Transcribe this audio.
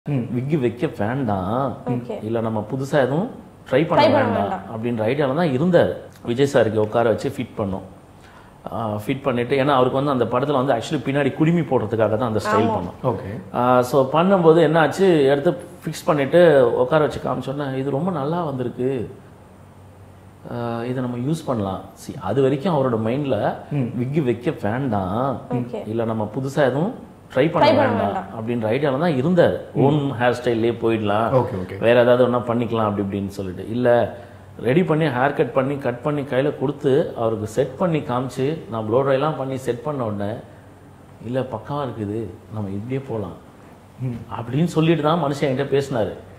விக்கு வைக்க வேண்டாம் Okay. இல்ல நம்ம புதுசா எதுவும் ட்ரை பண்ண வேண்டாம் அப்படின்ற ஐடியால தான் இருந்தார் விஜய் சாருக்கு உட்கார வச்சு ஃபிட் பண்ணோம் ஃபிட் பண்ணிட்டு ஏன்னா அவருக்கு வந்து அந்த படத்துல வந்து ஆக்சுவலி பின்னாடி குடுமி போடுறதுக்காக தான் அந்த ஸ்டைல் பண்ணோம் ஓகே ஸோ பண்ணும்போது என்ன ஆச்சு எடுத்து ஃபிக்ஸ் பண்ணிட்டு உட்கார வச்சு காமிச்சோன்னே இது ரொம்ப நல்லா வந்திருக்கு ஆஹ் இதை நம்ம யூஸ் பண்ணலாம் சி அது வரைக்கும் அவரோட மைண்ட்ல விக்கு வைக்க வேண்டாம் Okay. இல்ல நம்ம புதுசா எதுவும் ட்ரை பண்ண வேண்டாம் அப்படின்ற ஐடியால தான் இருந்தார் ஓன் ஹேர் ஸ்டைல்லே போயிடலாம் ஓகே ஓகே வேற ஏதாவது ஒன்றா பண்ணிக்கலாம் அப்படி இப்படின்னு சொல்லிட்டு இல்ல ரெடி பண்ணி ஹேர் கட் பண்ணி கட் பண்ணி கையில கொடுத்து அவருக்கு செட் பண்ணி காமிச்சு நான் ப்ளோ ட்ரைலாம் பண்ணி செட் பண்ண உடனே இல்ல பக்காவா இருக்குது நம்ம இப்படியே போகலாம் அப்படின்னு சொல்லிட்டு தான் மனுஷன் என்கிட்ட பேசினாரு